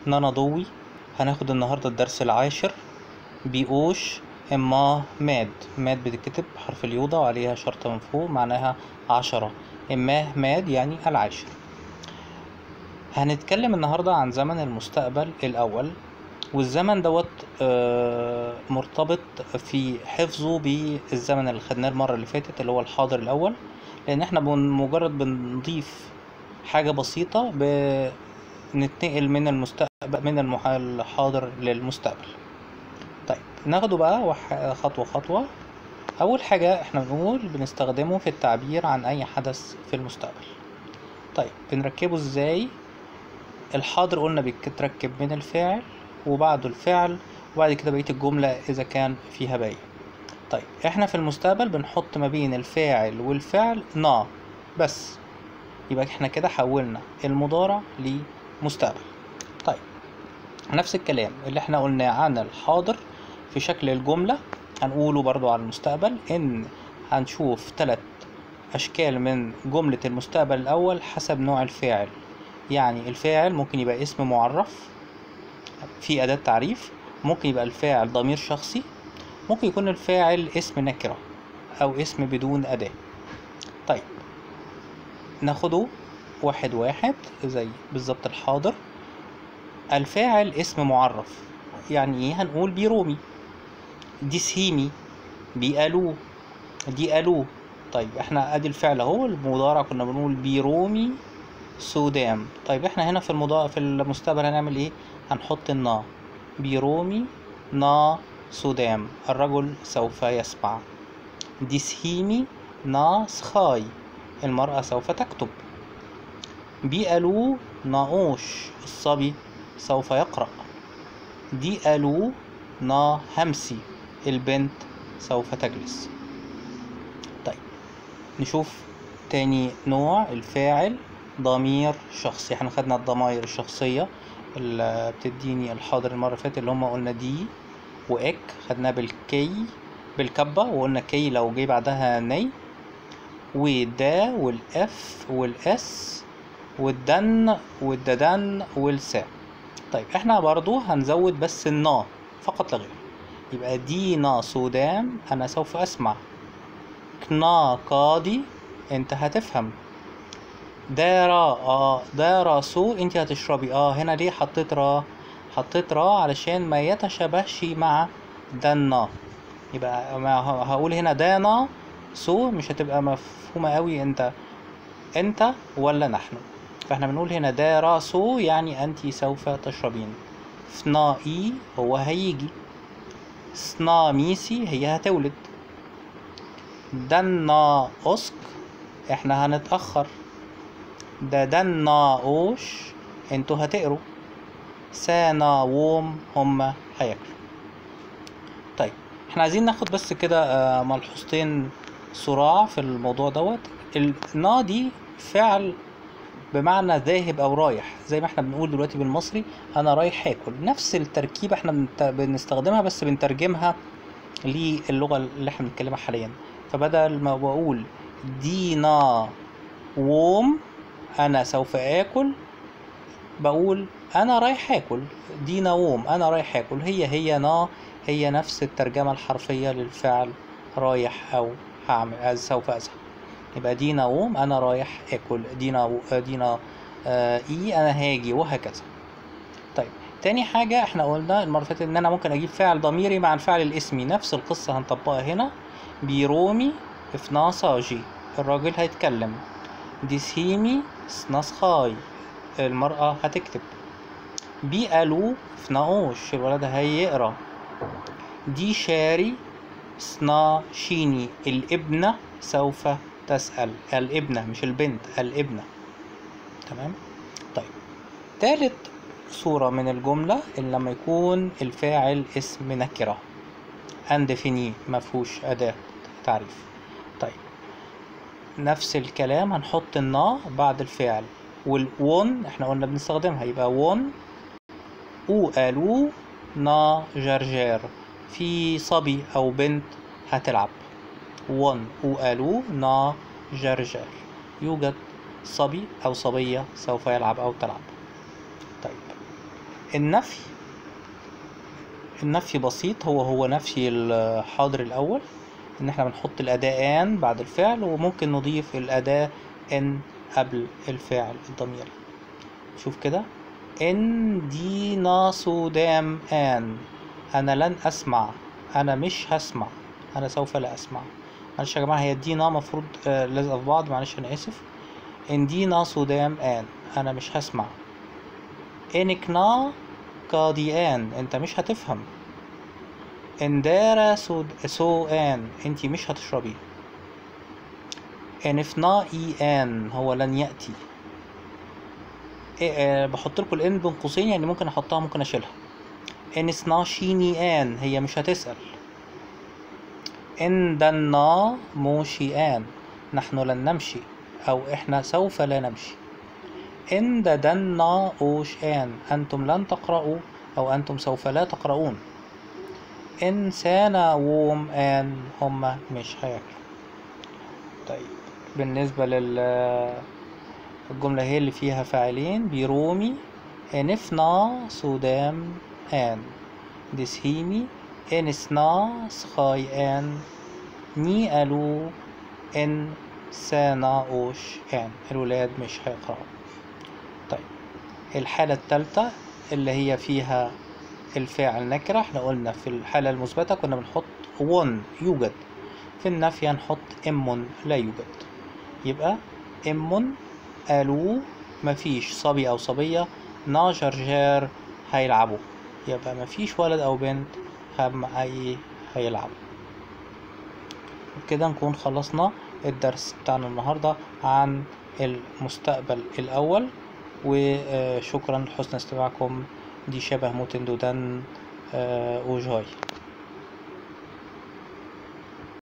نانا ضوي هناخد النهاردة الدرس العاشر بيقوش إما ماد ماد بتتكتب بحرف اليوضة وعليها شرطة من فوق معناها عشرة إما ماد يعني العاشر هنتكلم النهاردة عن زمن المستقبل الأول والزمن دوت آه، مرتبط في حفظه بالزمن اللي خدناه المرة اللي فاتت اللي هو الحاضر الأول لأن احنا بمجرد بنضيف حاجة بسيطة بنتنقل من المستقبل من المح- الحاضر للمستقبل طيب ناخده بقى وح- خطوة خطوة أول حاجة احنا بنقول بنستخدمه في التعبير عن أي حدث في المستقبل طيب بنركبه ازاي الحاضر قلنا بيتركب من الفاعل وبعده الفعل وبعد كده بقية الجملة إذا كان فيها باقي طيب احنا في المستقبل بنحط ما بين الفاعل والفعل نا بس يبقى احنا كده حولنا المضارع لمستقبل طيب نفس الكلام اللي احنا قلناه عن الحاضر في شكل الجملة هنقوله برضو على المستقبل ان هنشوف ثلاث اشكال من جملة المستقبل الاول حسب نوع الفاعل يعني الفاعل ممكن يبقى اسم معرف في أداة تعريف ممكن يبقى الفاعل ضمير شخصي ممكن يكون الفاعل اسم نكرة أو اسم بدون أداة طيب ناخده واحد واحد زي بالظبط الحاضر الفاعل اسم معرف يعني ايه هنقول بيرومي دي سهيمي بيقالوه دي قالوه طيب احنا ادي الفعل اهو المضارع كنا بنقول بيرومي سودام طيب احنا هنا في المضا في المستقبل هنعمل ايه هنحط النا بيرومي نا سودام الرجل سوف يسمع ديسهيمي نا سخاي المرأة سوف تكتب بيألو ناقوش الصبي سوف يقرأ دي ألو نا همسي البنت سوف تجلس طيب نشوف تاني نوع الفاعل ضمير شخصي احنا خدنا الضمائر الشخصية اللي بتديني الحاضر المرة اللي فاتت اللي هما قلنا دي وإك خدناها بالكي بالكبة وقلنا كي لو جه بعدها ني ودا والإف والإس والدن والددن والسا طيب احنا برضو هنزود بس النا فقط لا غير يبقى دي نا سودام أنا سوف أسمع كنا قاضي أنت هتفهم دارا اه دارا سو انت هتشربي اه هنا ليه حطيت را حطيت را علشان ما يتشابهش مع دنا يبقى ما ه- هقول هنا دانا سو مش هتبقى مفهومة قوي انت انت ولا نحن فاحنا بنقول هنا دارا سو يعني انت سوف تشربين فنا اي هو هيجي سنا ميسي هي هتولد دنا اسك احنا هنتأخر ده دنا اوش انتوا هتقروا سانا ووم هما هياكلوا طيب احنا عايزين ناخد بس كده آه، ملحوظتين صراع في الموضوع دوت النا دي فعل بمعنى ذاهب او رايح زي ما احنا بنقول دلوقتي بالمصري انا رايح اكل نفس التركيبه احنا بنت- بنستخدمها بس بنترجمها للغه اللي احنا بنتكلمها حاليا فبدل ما بقول دينا ووم انا سوف اكل بقول انا رايح اكل دي نوم انا رايح اكل هي هي نا هي نفس الترجمة الحرفية للفعل رايح او هعمل أز- سوف اذهب يبقى دي نوم انا رايح اكل دي نو دي نا آه اي انا هاجي وهكذا طيب تاني حاجة احنا قلنا المرة اللي فاتت ان انا ممكن اجيب فعل ضميري مع الفعل الاسمي نفس القصة هنطبقها هنا بيرومي افناصاجي الراجل هيتكلم ديسهيمي سناسخاي المرأة هتكتب بيقالو فناقوش الولد هيقرا دي شاري سنا شيني الابنة سوف تسأل الابنة مش البنت الابنة تمام طيب تالت صورة من الجملة اللي لما يكون الفاعل اسم نكرة اندفيني مفهوش أداة تعريف طيب نفس الكلام هنحط النا بعد الفعل والون احنا قلنا بنستخدمها يبقى ون او الو نا جرجير في صبي او بنت هتلعب ون او الو نا جرجير يوجد صبي او صبية سوف يلعب او تلعب طيب النفي النفي بسيط هو هو نفي الحاضر الأول إن احنا بنحط الأداة آن بعد الفعل وممكن نضيف الأداة إن قبل الفعل الضمير شوف كده إن دي ناسو دام آن أنا لن أسمع أنا مش هسمع أنا سوف لا أسمع معلش يا جماعة هي دي نا مفروض آه، لازقة في بعض معلش أنا آسف إن دي ناسو دام آن أنا مش هسمع إنك نا قاديان أنت مش هتفهم إن دار سو, سو آن أنت مش هتشربي إن فنا إي آن هو لن يأتي إيه آه بحط لكم الإن بين قوسين يعني ممكن أحطها ممكن أشيلها إن سناشيني آن هي مش هتسأل إن دنا موشي آن نحن لن نمشي أو إحنا سوف لا نمشي إن ددنا أوش آن أنتم لن تقرأوا أو أنتم سوف لا تقرؤون إن سانا ووم آن هما مش هياكلوا طيب بالنسبة لل الجملة هي اللي فيها فاعلين بيرومي إنفنا سودام آن دسهيمي إنسنا سخاي آن ني ألو إن سانا أوش آن الولاد مش هيقرأوا طيب الحالة التالتة اللي هي فيها الفاعل نكرة احنا قلنا في الحالة المثبتة كنا بنحط ون يوجد في النفي هنحط ام لا يوجد يبقى ام قالوا مفيش صبي او صبية نا جرجار هيلعبوا يبقى مفيش ولد او بنت هم اي هيلعبوا كده نكون خلصنا الدرس بتاعنا النهاردة عن المستقبل الأول وشكرا لحسن استماعكم دي شبه موتن دودان وجاي